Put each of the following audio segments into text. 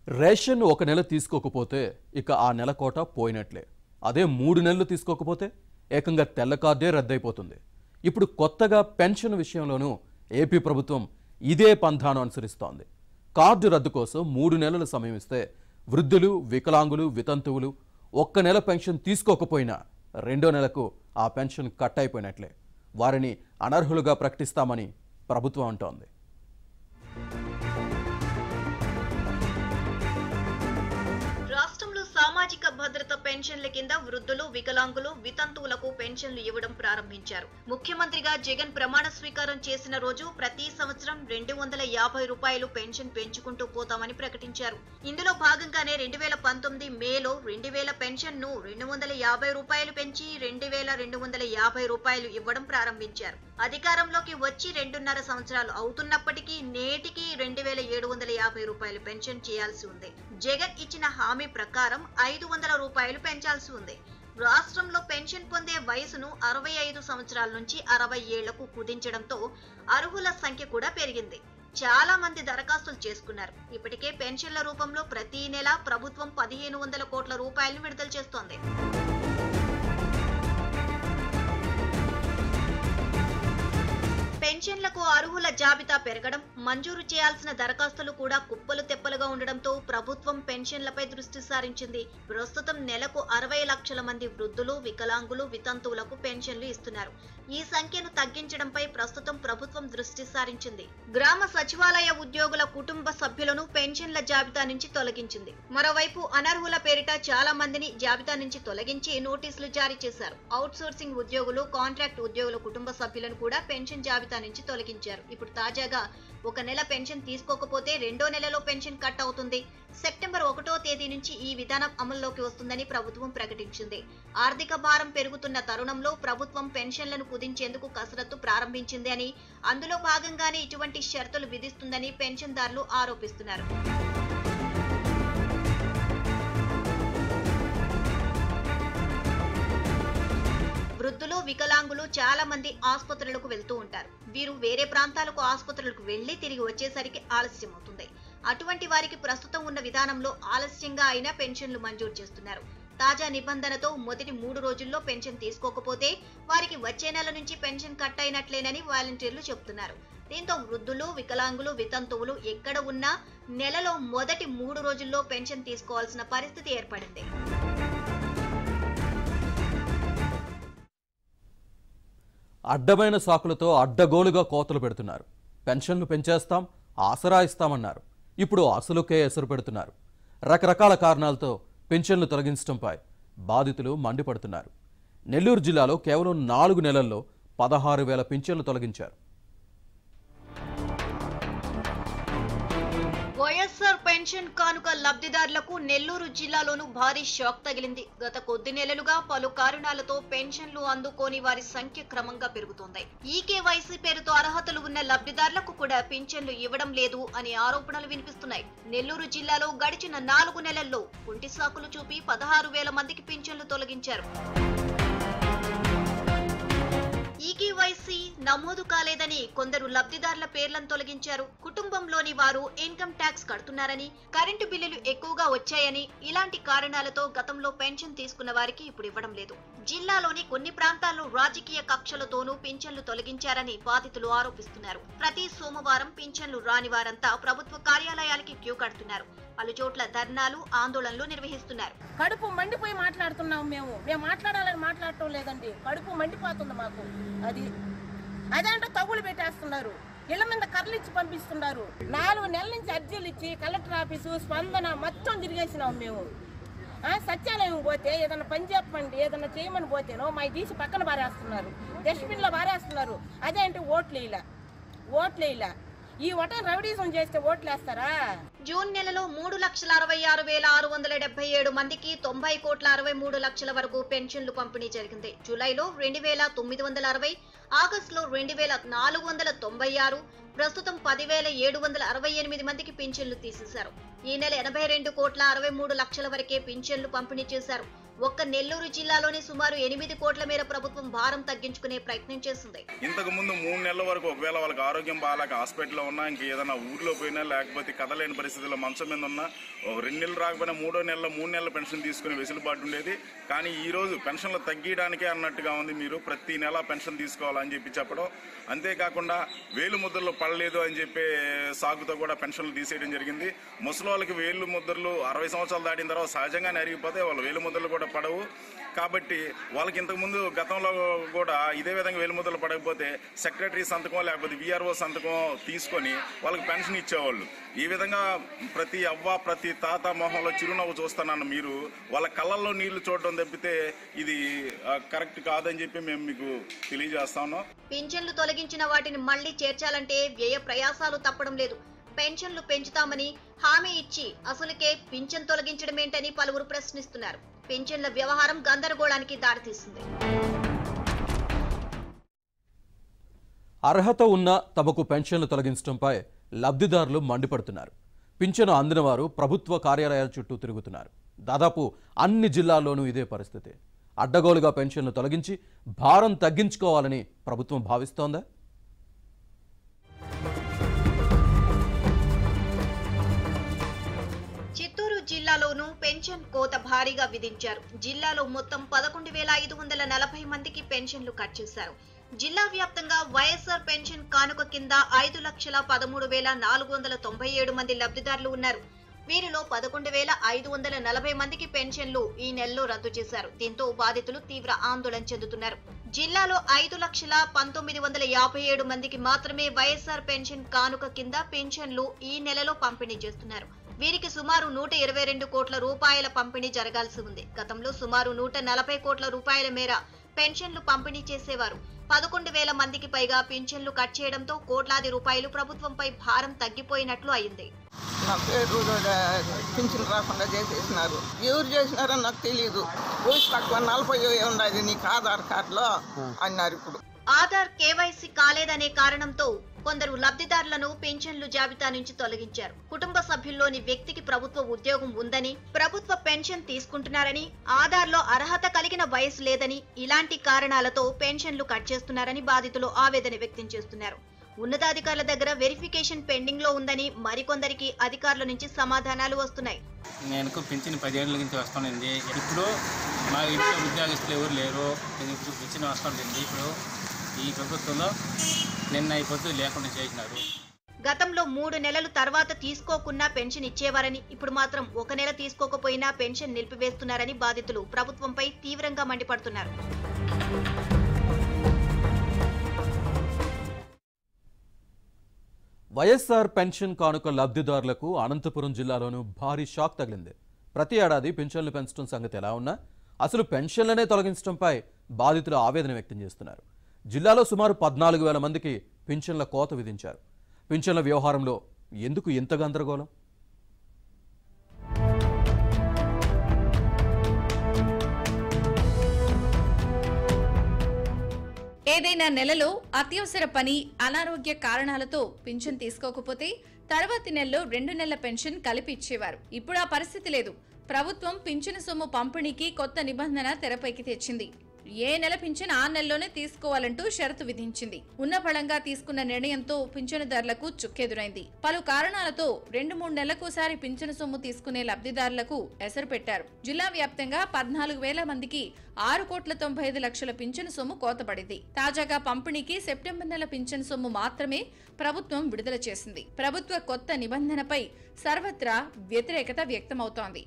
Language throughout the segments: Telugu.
రేషన్ ఒక నెల తీసుకోకపోతే ఇక ఆ నెల కోట పోయినట్లే అదే మూడు నెలలు తీసుకోకపోతే ఏకంగా తెల్ల కార్డే రద్దయిపోతుంది ఇప్పుడు కొత్తగా పెన్షన్ విషయంలోనూ ఏపీ ప్రభుత్వం ఇదే పంథాను అనుసరిస్తోంది కార్డు రద్దు కోసం మూడు నెలల సమయం ఇస్తే వృద్ధులు వికలాంగులు వితంతువులు ఒక్క నెల పెన్షన్ తీసుకోకపోయినా రెండో నెలకు ఆ పెన్షన్ కట్ అయిపోయినట్లే వారిని అనర్హులుగా ప్రకటిస్తామని ప్రభుత్వం అంటోంది రాష్ట్రంలో సామాజిక భద్రత పెన్షన్ల కింద వృద్ధులు వికలాంగులు వితంతువులకు పెన్షన్లు ఇవ్వడం ప్రారంభించారు ముఖ్యమంత్రిగా జగన్ ప్రమాణ స్వీకారం చేసిన రోజు ప్రతి సంవత్సరం రెండు వందల యాభై రూపాయలు పెన్షన్ పెంచుకుంటూ పోతామని ప్రకటించారు ఇందులో భాగంగానే రెండు వేల పంతొమ్మిది మేలో రెండు వేల పెన్షన్ ను రెండు వందల యాభై రూపాయలు పెంచి రెండు వేల రెండు వందల యాభై రూపాయలు ఇవ్వడం ప్రారంభించారు అధికారంలోకి వచ్చి రెండున్నర సంవత్సరాలు అవుతున్నప్పటికీ నేటికి రెండు వేల ఏడు వందల యాభై రూపాయలు పెన్షన్ చేయాల్సి ఉంది జగన్ ఇచ్చిన హామీ ప్రకారం ఐదు వందల రూపాయలు పెంచాల్సి ఉంది రాష్ట్రంలో పెన్షన్ పొందే వయసును అరవై ఐదు సంవత్సరాల నుంచి అరవై ఏళ్లకు కుదించడంతో అర్హుల సంఖ్య కూడా పెరిగింది చాలా మంది దరఖాస్తులు చేసుకున్నారు ఇప్పటికే పెన్షన్ల రూపంలో ప్రతి నెల ప్రభుత్వం పదిహేను వందల కోట్ల రూపాయలను విడుదల చేస్తోంది పెన్షన్లకు అర్హుల జాబితా పెరగడం మంజూరు చేయాల్సిన దరఖాస్తులు కూడా కుప్పలు తెప్పలుగా ఉండడంతో ప్రభుత్వం పెన్షన్లపై దృష్టి సారించింది ప్రస్తుతం నెలకు అరవై లక్షల మంది వృద్ధులు వికలాంగులు వితంతువులకు పెన్షన్లు ఇస్తున్నారు ఈ సంఖ్యను తగ్గించడంపై ప్రస్తుతం ప్రభుత్వం దృష్టి సారించింది గ్రామ సచివాలయ ఉద్యోగుల కుటుంబ సభ్యులను పెన్షన్ల జాబితా నుంచి తొలగించింది మరోవైపు అనర్హుల పేరిట చాలా మందిని జాబితా నుంచి తొలగించి నోటీసులు జారీ చేశారు అవుట్ సోర్సింగ్ ఉద్యోగులు కాంట్రాక్ట్ ఉద్యోగుల కుటుంబ సభ్యులను కూడా పెన్షన్ జాబితా నుంచి తొలగించారు ఇప్పుడు తాజాగా ఒక నెల పెన్షన్ తీసుకోకపోతే రెండో నెలలో పెన్షన్ కట్ అవుతుంది సెప్టెంబర్ ఒకటో తేదీ నుంచి ఈ విధానం అమల్లోకి వస్తుందని ప్రభుత్వం ప్రకటించింది ఆర్థిక భారం పెరుగుతున్న తరుణంలో ప్రభుత్వం పెన్షన్లను కుదించేందుకు కసరత్తు ప్రారంభించింది అని అందులో భాగంగానే ఇటువంటి షరతులు విధిస్తుందని పెన్షన్దారులు ఆరోపిస్తున్నారు వృద్ధులు వికలాంగులు చాలా మంది ఆసుపత్రులకు వెళ్తూ ఉంటారు వీరు వేరే ప్రాంతాలకు ఆసుపత్రులకు వెళ్లి తిరిగి వచ్చేసరికి ఆలస్యం అవుతుంది అటువంటి వారికి ప్రస్తుతం ఉన్న విధానంలో ఆలస్యంగా అయినా పెన్షన్లు మంజూరు చేస్తున్నారు తాజా నిబంధనతో మొదటి మూడు రోజుల్లో పెన్షన్ తీసుకోకపోతే వారికి వచ్చే నెల నుంచి పెన్షన్ కట్ అయినట్లేనని వాలంటీర్లు చెబుతున్నారు దీంతో వృద్ధులు వికలాంగులు వితంతువులు ఎక్కడ ఉన్నా నెలలో మొదటి మూడు రోజుల్లో పెన్షన్ తీసుకోవాల్సిన పరిస్థితి ఏర్పడింది అడ్డమైన సాకులతో అడ్డగోలుగా కోతలు పెడుతున్నారు పెన్షన్లు పెంచేస్తాం ఆసరా ఇస్తామన్నారు ఇప్పుడు అసలుకే ఎసరు పెడుతున్నారు రకరకాల కారణాలతో పెన్షన్లు తొలగించడంపై బాధితులు మండిపడుతున్నారు నెల్లూరు జిల్లాలో కేవలం నాలుగు నెలల్లో పదహారు వేల పింఛన్లు తొలగించారు వైఎస్ఆర్ పెన్షన్ కానుక లబ్ధిదారులకు నెల్లూరు జిల్లాలోనూ భారీ షాక్ తగిలింది గత కొద్ది నెలలుగా పలు కారణాలతో పెన్షన్లు అందుకోని వారి సంఖ్య క్రమంగా పెరుగుతోంది ఈకేవైసీ పేరుతో అర్హతలు ఉన్న లబ్ధిదారులకు కూడా పింఛన్లు ఇవ్వడం లేదు అనే ఆరోపణలు వినిపిస్తున్నాయి నెల్లూరు జిల్లాలో గడిచిన నాలుగు నెలల్లో కుంటి సాకులు చూపి పదహారు వేల మందికి పింఛన్లు తొలగించారు ఈకేవైసీ నమోదు కాలేదని కొందరు లబ్ధిదారుల పేర్లను తొలగించారు కుటుంబంలోని వారు ఇన్కమ్ ట్యాక్స్ కడుతున్నారని కరెంటు బిల్లులు ఎక్కువగా వచ్చాయని ఇలాంటి కారణాలతో గతంలో పెన్షన్ తీసుకున్న వారికి ఇప్పుడు ఇవ్వడం లేదు జిల్లాలోని కొన్ని ప్రాంతాల్లో రాజకీయ కక్షలతోనూ పింఛన్లు తొలగించారని బాధితులు ఆరోపిస్తున్నారు ప్రతి సోమవారం పింఛన్లు రాని వారంతా ప్రభుత్వ కార్యాలయాలకి క్యూ కడుతున్నారు పలు చోట్ల ధర్నాలు ఆందోళనలు నిర్వహిస్తున్నారు కడుపు మండిపోయి మాట్లాడుతున్నాం మేము మేము మాట్లాడాలని మాట్లాడటం లేదండి కడుపు మండిపోతుంది మాకు అది అదేంటో తగులు పెట్టేస్తున్నారు ఇళ్ల మీద కర్రలు ఇచ్చి పంపిస్తున్నారు నాలుగు నెలల నుంచి అర్జీలు ఇచ్చి కలెక్టర్ ఆఫీసు స్పందన మొత్తం తిరిగేసినాం మేము ఆ, సత్యాలయం పోతే ఏదైనా పని చెప్పండి ఏదైనా చేయమని పోతేనో మా తీసి పక్కన పారేస్తున్నారు డస్ట్బిన్లో పారేస్తున్నారు అదేంటి ఓట్లు ఇలా ఓట్లు ఇలా ఈ ఓట రౌడీజం చేస్తే ఓట్లు వేస్తారా జూన్ నెలలో మూడు లక్షల అరవై ఆరు వేల ఆరు వందల డెబ్బై ఏడు మందికి తొంభై కోట్ల అరవై మూడు లక్షల వరకు పెన్షన్లు పంపిణీ జరిగింది జూలైలో రెండు వేల తొమ్మిది వందల అరవై ఆగస్టులో రెండు వేల నాలుగు వందల తొంభై ఆరు ప్రస్తుతం పదివేల ఏడు వందల అరవై ఎనిమిది మందికి పింఛన్లు తీసేశారు ఈ నెల ఎనభై రెండు కోట్ల అరవై మూడు లక్షల వరకే పింఛన్లు పంపిణీ చేశారు ఒక్క నెల్లూరు జిల్లాలోనే సుమారు ఎనిమిది కోట్ల మేర ప్రభుత్వం భారం తగ్గించుకునే ప్రయత్నం చేసింది ఇంతకు ముందు మూడు నెలల వరకు ఒకవేళ వాళ్ళకి ఆరోగ్యం బాగాలేక హాస్పిటల్లో ఉన్నా ఇంక ఏదైనా ఊర్లో పోయినా లేకపోతే కదలేని పరిస్థితుల్లో మంచం మీద ఉన్నా ఒక రెండు నెలలు రాకపోయినా మూడో నెలలో మూడు నెలల పెన్షన్ తీసుకునే వెసులుబాటు ఉండేది కానీ ఈ రోజు పెన్షన్లు తగ్గించడానికే అన్నట్టుగా ఉంది మీరు ప్రతి నెల పెన్షన్ తీసుకోవాలని చెప్పి చెప్పడం అంతేకాకుండా వేలు ముద్రలు పడలేదు అని చెప్పే సాగుతో కూడా పెన్షన్లు తీసేయడం జరిగింది ముసలి వాళ్ళకి వేలు ముద్రలు అరవై సంవత్సరాలు దాటిన తర్వాత సహజంగానే అరిగిపోతే వాళ్ళ వేలు ముద్రలు కూడా పడవు కాబట్టి వాళ్ళకి ఇంతకుముందు గతంలో కూడా ఇదే విధంగా వేలు ముద్రలు పడకపోతే సెక్రటరీ సంతకం లేకపోతే విఆర్ఓ సంతకం తీసుకొని వాళ్ళకి పెన్షన్ ఇచ్చేవాళ్ళు ఈ విధంగా ప్రతి అవ్వ ప్రతి తాత మొహంలో చిరునవ్వు చూస్తున్నాను మీరు వాళ్ళ కళ్ళల్లో నీళ్లు చూడడం తప్పితే ఇది ఆ, కరెక్ట్ కాదని చెప్పి మేము మీకు తెలియజేస్తా ఉన్నాం పింఛన్లు తొలగించిన వాటిని మళ్లీ చేర్చాలంటే వ్యయ ప్రయాసాలు తప్పడం లేదు పెన్షన్లు పెంచుతామని హామీ ఇచ్చి అసలుకే పింఛన్ తొలగించడమేంటని పలువురు ప్రశ్నిస్తున్నారు పింఛన్ల వ్యవహారం గందరగోళానికి దారితీస్తుంది అర్హత ఉన్న తమకు పెన్షన్లు తొలగించడంపై లబ్ధిదారులు మండిపడుతున్నారు పింఛను అందిన వారు ప్రభుత్వ కార్యాలయాల చుట్టూ తిరుగుతున్నారు దాదాపు అన్ని జిల్లాల్లోనూ ఇదే పరిస్థితి అడ్డగోలుగా పెన్షన్లు తొలగించి భారం తగ్గించుకోవాలని ప్రభుత్వం భావిస్తోందా చిత్తూరు జిల్లాలోనూ పెన్షన్ కోత భారీగా విధించారు జిల్లాలో మొత్తం పదకొండు వేల ఐదు వందల నలభై మందికి పెన్షన్లు కట్ చేశారు జిల్లా వ్యాప్తంగా వైఎస్ఆర్ పెన్షన్ కానుక కింద ఐదు లక్షల పదమూడు వేల నాలుగు వందల తొంభై ఏడు మంది లబ్ధిదారులు ఉన్నారు వీరిలో పదకొండు వేల ఐదు వందల నలభై మందికి పెన్షన్లు ఈ నెలలో రద్దు చేశారు దీంతో బాధితులు తీవ్ర ఆందోళన చెందుతున్నారు జిల్లాలో ఐదు లక్షల పంతొమ్మిది వందల యాభై ఏడు మందికి మాత్రమే వైఎస్ఆర్ పెన్షన్ కానుక కింద పెన్షన్లు ఈ నెలలో పంపిణీ చేస్తున్నారు వీరికి సుమారు నూట ఇరవై రెండు కోట్ల రూపాయల పంపిణీ జరగాల్సి ఉంది గతంలో సుమారు నూట నలభై కోట్ల రూపాయల మేర పెన్షన్లు పంపిణీ చేసేవారు పదకొండు వేల మందికి పైగా పింఛన్లు కట్ చేయడంతో కోట్లాది రూపాయలు ప్రభుత్వంపై భారం తగ్గిపోయినట్లు అయింది నా పేరు పింఛన్ రాకుండా చేసేసినారు ఎవరు చేసినారో నాకు తెలియదు వయసు తక్కువ నలభై ఉండదు నీకు ఆధార్ కార్డులో అన్నారు ఇప్పుడు ఆధార్ కేవైసీ కాలేదనే కారణంతో కొందరు లబ్ధిదారులను పెన్షన్లు జాబితా నుంచి తొలగించారు కుటుంబ సభ్యుల్లోని వ్యక్తికి ప్రభుత్వ ఉద్యోగం ఉందని ప్రభుత్వ పెన్షన్ తీసుకుంటున్నారని ఆధార్లో అర్హత కలిగిన వయసు లేదని ఇలాంటి కారణాలతో పెన్షన్లు కట్ చేస్తున్నారని బాధితులు ఆవేదన వ్యక్తం చేస్తున్నారు ఉన్నతాధికారుల దగ్గర వెరిఫికేషన్ పెండింగ్ లో ఉందని మరికొందరికి అధికారుల నుంచి సమాధానాలు వస్తున్నాయి నేను పింఛన్ పదిహేనుల నుంచి వస్తుంది ఇప్పుడు మా ఇంట్లో ఉద్యోగస్తులు ఎవరు లేరు నేను ఇప్పుడు పింఛన్ వస్తుంది ఇప్పుడు ఈ ప్రభుత్వంలో నిన్న ఈ పొద్దు లేకుండా చేసినారు గతంలో మూడు నెలలు తర్వాత తీసుకోకున్నా పెన్షన్ ఇచ్చేవారని ఇప్పుడు మాత్రం ఒక నెల తీసుకోకపోయినా పెన్షన్ నిలిపివేస్తున్నారని బాధితులు ప్రభుత్వంపై తీవ్రంగా మండిపడుతున్నారు వైఎస్ఆర్ పెన్షన్ కానుక లబ్ధిదారులకు అనంతపురం జిల్లాలోనూ భారీ షాక్ తగిలింది ప్రతి ఏడాది పెన్షన్లు పెంచడం సంగతి ఎలా ఉన్నా అసలు పెన్షన్లనే తొలగించడంపై బాధితులు ఆవేదన వ్యక్తం చేస్తున్నారు జిల్లాలో సుమారు పద్నాలుగు వేల మందికి పింఛన్ల కోత విధించారు పింఛన్ల వ్యవహారంలో ఎందుకు ఇంత గందరగోళం ఏదైనా నెలలో అత్యవసర పని అనారోగ్య కారణాలతో పింఛన్ తీసుకోకపోతే తర్వాతి నెలలో రెండు నెలల పెన్షన్ కలిపి ఇచ్చేవారు ఇప్పుడు ఆ పరిస్థితి లేదు ప్రభుత్వం పింఛను సొమ్ము పంపిణీకి కొత్త నిబంధన తెరపైకి తెచ్చింది ఏ నెల పింఛన్ ఆ నెలలోనే తీసుకోవాలంటూ షరతు విధించింది ఉన్న ఫలంగా తీసుకున్న నిర్ణయంతో పింఛనుదారులకు చుక్కెదురైంది పలు కారణాలతో రెండు మూడు నెలలకోసారి పింఛను సొమ్ము తీసుకునే లబ్ధిదారులకు ఎసరు పెట్టారు జిల్లా వ్యాప్తంగా పద్నాలుగు వేల మందికి ఆరు కోట్ల తొంభై ఐదు లక్షల పింఛను సొమ్ము కోతపడింది తాజాగా పంపిణీకి సెప్టెంబర్ నెల పింఛను సొమ్ము మాత్రమే ప్రభుత్వం విడుదల చేసింది ప్రభుత్వ కొత్త నిబంధనపై సర్వత్రా వ్యతిరేకత వ్యక్తమవుతోంది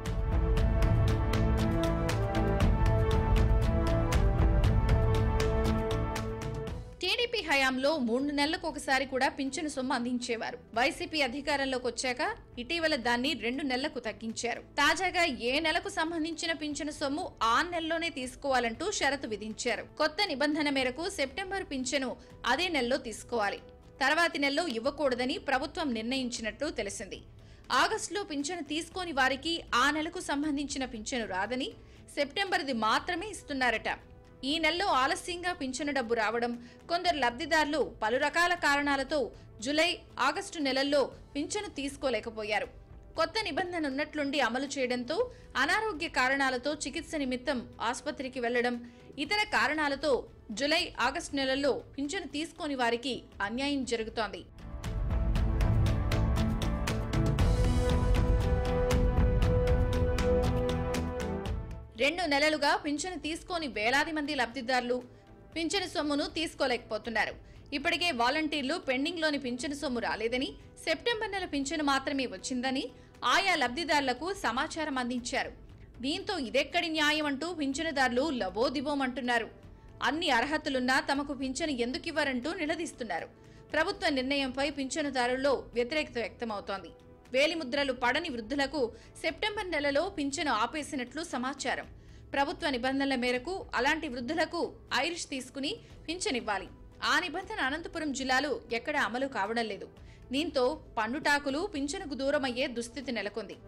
టీడీపీ హయాంలో మూడు నెలలకు ఒకసారి కూడా పింఛను సొమ్ము అందించేవారు వైసీపీ అధికారంలోకి వచ్చాక ఇటీవల దాన్ని రెండు నెలలకు తగ్గించారు తాజాగా ఏ నెలకు సంబంధించిన పింఛను సొమ్ము ఆ నెలలోనే తీసుకోవాలంటూ షరతు విధించారు కొత్త నిబంధన మేరకు సెప్టెంబర్ పింఛను అదే నెలలో తీసుకోవాలి తర్వాతి నెలలో ఇవ్వకూడదని ప్రభుత్వం నిర్ణయించినట్లు తెలిసింది ఆగస్టులో పింఛను తీసుకోని వారికి ఆ నెలకు సంబంధించిన పింఛను రాదని సెప్టెంబర్ది మాత్రమే ఇస్తున్నారట ఈ నెలలో ఆలస్యంగా పింఛను డబ్బు రావడం కొందరు లబ్ధిదారులు పలు రకాల కారణాలతో జులై ఆగస్టు నెలల్లో పింఛను తీసుకోలేకపోయారు కొత్త నిబంధన ఉన్నట్లుండి అమలు చేయడంతో అనారోగ్య కారణాలతో చికిత్స నిమిత్తం ఆసుపత్రికి వెళ్లడం ఇతర కారణాలతో జులై ఆగస్టు నెలల్లో పింఛను తీసుకోని వారికి అన్యాయం జరుగుతోంది రెండు నెలలుగా పింఛను తీసుకోని వేలాది మంది లబ్ధిదారులు పింఛను సొమ్మును తీసుకోలేకపోతున్నారు ఇప్పటికే వాలంటీర్లు పెండింగ్లోని పింఛను సొమ్ము రాలేదని సెప్టెంబర్ నెల పింఛను మాత్రమే వచ్చిందని ఆయా లబ్ధిదారులకు సమాచారం అందించారు దీంతో ఇదెక్కడి న్యాయం అంటూ పింఛనుదారులు లబోదిబోమంటున్నారు అన్ని అర్హతలున్నా తమకు పింఛను ఎందుకివ్వరంటూ నిలదీస్తున్నారు ప్రభుత్వ నిర్ణయంపై పింఛనుదారుల్లో వ్యతిరేకత వ్యక్తమవుతోంది వేలిముద్రలు పడని వృద్ధులకు సెప్టెంబర్ నెలలో పింఛను ఆపేసినట్లు సమాచారం ప్రభుత్వ నిబంధనల మేరకు అలాంటి వృద్ధులకు ఐరిష్ తీసుకుని పింఛనివ్వాలి ఆ నిబంధన అనంతపురం జిల్లాలో ఎక్కడా అమలు కావడం లేదు దీంతో పండుటాకులు పింఛనుకు దూరమయ్యే దుస్థితి నెలకొంది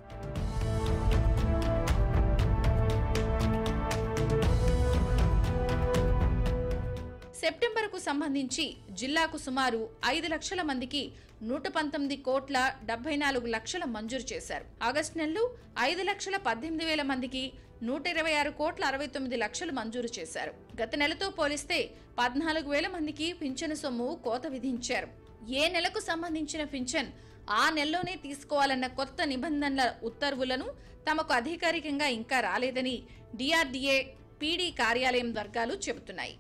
సెప్టెంబర్కు సంబంధించి జిల్లాకు సుమారు ఐదు లక్షల మందికి నూట పంతొమ్మిది కోట్ల డెబ్బై నాలుగు లక్షల మంజూరు చేశారు ఆగస్టు నెలలో ఐదు లక్షల పద్దెనిమిది వేల మందికి నూట ఇరవై ఆరు కోట్ల అరవై తొమ్మిది లక్షలు మంజూరు చేశారు గత నెలతో పోలిస్తే పద్నాలుగు వేల మందికి పింఛను సొమ్ము కోత విధించారు ఏ నెలకు సంబంధించిన పింఛన్ ఆ నెలలోనే తీసుకోవాలన్న కొత్త నిబంధనల ఉత్తర్వులను తమకు అధికారికంగా ఇంకా రాలేదని డిఆర్డీఏ పీడీ కార్యాలయం వర్గాలు చెబుతున్నాయి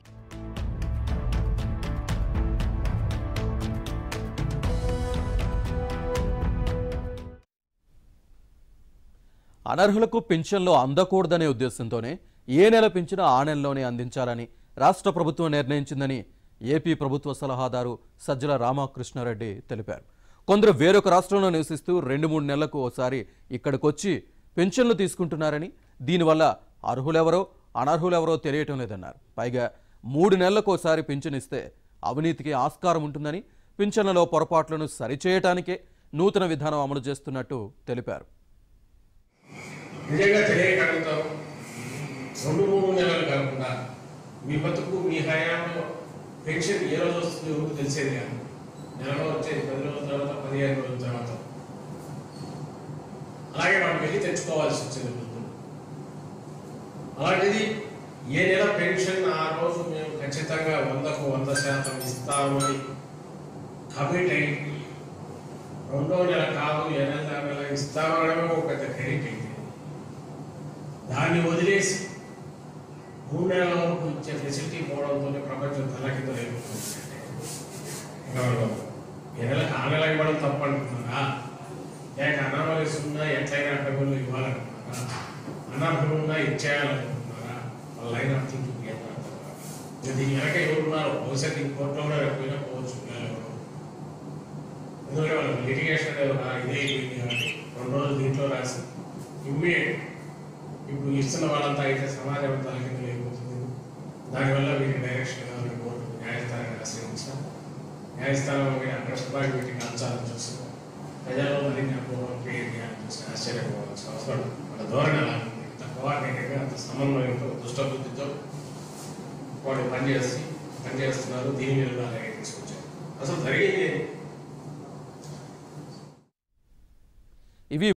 అనర్హులకు పింఛన్లు అందకూడదనే ఉద్దేశంతోనే ఏ నెల పింఛను ఆ నెలలోనే అందించాలని రాష్ట్ర ప్రభుత్వం నిర్ణయించిందని ఏపీ ప్రభుత్వ సలహాదారు సజ్జల రామకృష్ణారెడ్డి తెలిపారు కొందరు వేరొక రాష్ట్రంలో నివసిస్తూ రెండు మూడు నెలలకు ఓసారి ఇక్కడికొచ్చి పెన్షన్లు తీసుకుంటున్నారని దీనివల్ల అర్హులెవరో అనర్హులెవరో తెలియటం లేదన్నారు పైగా మూడు నెలలకు ఓసారి పింఛన్ ఇస్తే అవినీతికి ఆస్కారం ఉంటుందని పింఛన్లలో పొరపాట్లను సరిచేయటానికే నూతన విధానం అమలు చేస్తున్నట్టు తెలిపారు నిజంగా తెలియగలుగుతాం రెండు మూడు నెలలు కాకుండా మీ బతుకు మీ హయాంలో పెన్షన్ ఏ రోజు వస్తుంది ఎవరికి తెలిసేది కాదు నెలలో వచ్చేది పది రోజుల తర్వాత పదిహేను రోజుల తర్వాత అలాగే మనం వెళ్ళి తెచ్చుకోవాల్సి వచ్చేది వృద్ధులు అలాంటిది ఏ నెల పెన్షన్ ఆ రోజు మేము ఖచ్చితంగా వందకు వంద శాతం ఇస్తామని కమిట్ అయ్యి రెండో నెల కాదు ఎనిమిదో నెల ఇస్తామనడమే ఒక పెద్ద క్రెడిట్ అయింది దాన్ని వదిలేసి మూడు నెలల వరకు ఇచ్చే ఫెసిలిటీ పోవడంతో ప్రపంచం తలకింద ఈ నెలకు ఆ నెల ఇవ్వడం తప్పు అంటున్నారా లేక అనామలీస్ ఉన్నా ఎట్లయినా డబ్బులు ఇవ్వాలనుకుంటున్నారా అనర్హులు ఉన్నా ఇచ్చేయాలనుకుంటున్నారా వాళ్ళ లైన్ ఆఫ్ థింకింగ్ దీని వెనక ఎవరున్నారో బహుశా దీని కోర్టులో పోయినా పోవచ్చు పిల్లలు ఎందుకంటే వాళ్ళకి లిటిగేషన్ ఇదే అయిపోయింది కాబట్టి రెండు రోజులు దీంట్లో రాసి ఇమ్మీడియట్ ఇప్పుడు ఇస్తున్న వాళ్ళంతా అయితే సమాజం అంతా కింద అయిపోతుంది దానివల్ల వీటి డైరెక్షన్ కావాలి కోర్టు న్యాయస్థానాన్ని ఆశ్రయించాం న్యాయస్థానం మీద కష్టపడి వీటిని అంచాలని చూసి ప్రజల్లో మరిన్ని అపోహలు క్రియేట్ చేయాలని చూసి ఆశ్చర్యపోవాల్సిన అవసరం వాళ్ళ ధోరణి అలా ఉంది అంత కోఆర్డినేటెడ్గా అంత సమన్వయంతో దుష్టబుద్ధితో వాళ్ళు పనిచేసి పనిచేస్తున్నారు దీని మీద అలాగే తీసుకొచ్చారు అసలు జరిగింది ఏంటి? ఇవి